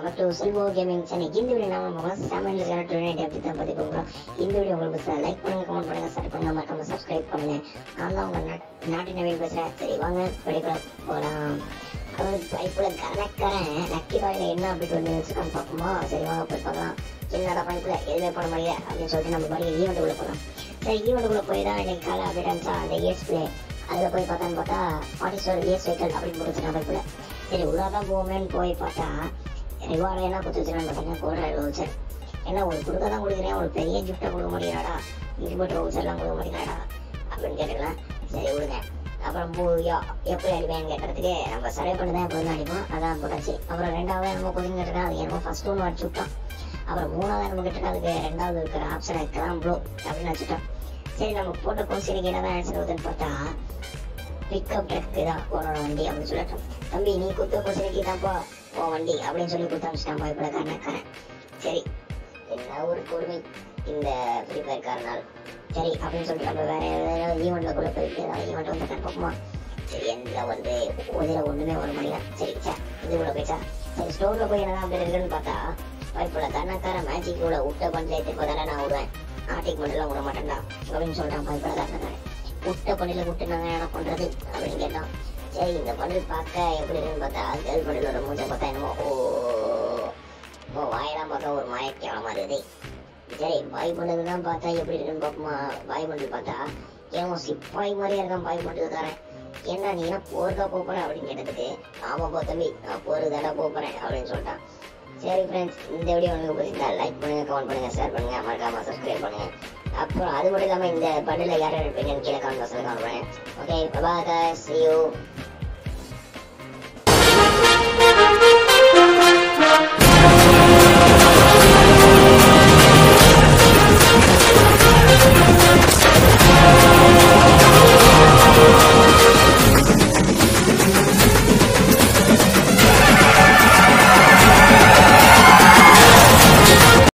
welcome back to Selvo gaming channel இந்த video நாம நம்ம செவன் டுவெண்ட்டி அப்படி தான் பற்றி போகிறோம் இந்த வீடியோ உங்களுக்கு லைக் பண்ணுங்க கமெண்ட் பண்ணுங்க ஷேர் பண்ணுங்க மறக்காம சப்ஸ்கிரைப் பண்ணுங்க நான் தான் உங்க நாட்- நாட்டு நவீன் பேசுறேன் சரி வாங்க படிக்கல போகலாம் அதாவது பைப்புல கணக்கறேன் லக்கி பாயில என்ன அப்படி வந்து வச்சுக்கான்னு பார்ப்போமா சரி வாங்க போய் பார்க்கலாம் என்னடா பைப்புல எதுவுமே பண்ண முடியல அப்படின்னு சொல்லிட்டு நம்ம பாடி ஈவெண்ட் உள்ள போகலாம் சரி ஈவெண்ட் உள்ள போய் தான் இன்னைக்கு காலை அப்டேட் ஆனிச்சா அந்த இயர்ஸ் பிளே அதில் போய் பார்த்தான்னு பார்த்தா ஃபார்ட்டி செவன் இயர்ஸ் வெஹிக்கல் அப்படின்னு போட்டு வச்சிருக்கான் பைப்புல சரி உள்ளாதான் போவோமேன்னு போய் பார்த்தா ரிவார்டு என்ன கொடுத்து வச்சிருக்கான்னு பார்த்தீங்கன்னா கோல்டு வவுச்சர் என்ன உங்களுக்கு கொடுக்க தான் கொடுக்குறேன் ஒரு பெரிய கிஃப்ட்டை கொடுக்க முடியாடா இன்குபேட்டர் வவுச்சர்லாம் கொடுக்க முடியாடா அப்படின்னு கேட்டுக்கலாம் சரி விடுங்க அப்புறம் பூயா எப்படி அடிப்பேன்னு கேட்டதுக்கு நம்ம சர்வே பண்ணி தான் எப்போதும் அடிப்போம் அதான் போட்டாச்சு அப்புறம் ரெண்டாவது நம்ம கொதிங்க கேட்டுருக்கா அது என்னமோ ஃபர்ஸ்ட் ஒன்று அடிச்சு விட்டோம் அப்புறம் மூணாவது நம்ம கேட்டுருக்கா அதுக்கு ரெண்டாவது இருக்கிற ஆப்ஷன் இருக்கலாம் ப்ளூ அப்படின்னு வச்சுட்டோம் சரி நம்ம போட்ட கொஸ்டினுக்கு என்னதான் ஆன்சர் வருதுன்னு பார்த்தா பிக்கப் ட்ரக்கு தான் உன்னோட வண்டி அப்படின்னு சொல்லிட்டோம் தம்பி நீ குத்த கொஸ்டினுக்கு தான்ப்பா உன் வண்டி அப்படின்னு சொல்லி கொடுத்து அமிச்சிட்டான் பயப்பட காரணக்காரன் சரி என்ன ஒரு கொடுமை இந்த ஃப்ரீ ஃபயர் காரனால் சரி அப்படின்னு சொல்லிட்டு நம்ம வேற ஏதாவது ஈவெண்ட்ல கூட போயிட்டு ஏதாவது ஈவெண்ட் வந்து கன்ஃபார்மா சரி எந்த வந்து உதிர ஒண்ணுமே வர முடியல சரி சே இது கூட போயிச்சா சரி ஸ்டோர்ல போய் என்னதான் அப்படி இருக்குன்னு பார்த்தா வாய்ப்புல கண்ணக்கார மேஜிக் கூட விட்ட பஞ்சாயத்து இப்போ தானே நான் விடுவேன் நாட்டிக்கு மட்டும் விட மாட்டேன்டா அப்படின்னு சொல்லிட்டான் பயப்பட கண்ணக்காரன் விட்ட பண்ணில விட்டு நாங்க என்ன பண்றது அப்படின்னு கேட்டான் சரி இந்த பண்டில் பார்க்க எப்படி இருக்குன்னு பார்த்தா கேர்ள் பண்டிலோட மூஞ்ச பார்த்தா என்னமோ ஓ ஓ வாயெல்லாம் பார்த்தா ஒரு மாயக்கேவலமா இருக்குது சரி பாய் பண்டில் தான் பார்த்தா எப்படி இருக்குன்னு பார்ப்போமா பாய் பண்டில் பார்த்தா ஏன் சிப்பாய் மாதிரியே இருக்கான் பாய் பண்டில்காரன் என்ன நீ என்ன போருக்கா போற அப்படின்னு கேட்டதுக்கு ஆமா போ தம்பி நான் போருக்கு தானே போறேன் அப்படின்னு சொல்லிட்டான் சரி ஃப்ரெண்ட்ஸ் இந்த வீடியோ உங்களுக்கு பிடிச்சிருந்தா லைக் பண்ணுங்க கமெண்ட் பண்ணுங்க ஷேர் பண்ணுங்க மறக்காம சப்ஸ்கிரைப் பண்ணுங்க அப்புறம் அது மட்டும் இல்லாம இந்த பண்டில் யார் இருப்பீங்கன்னு கீழே கமெண்ட் பாக்ஸ்ல கமெண்ட் பண்ணுங்க okay bye bye guys see you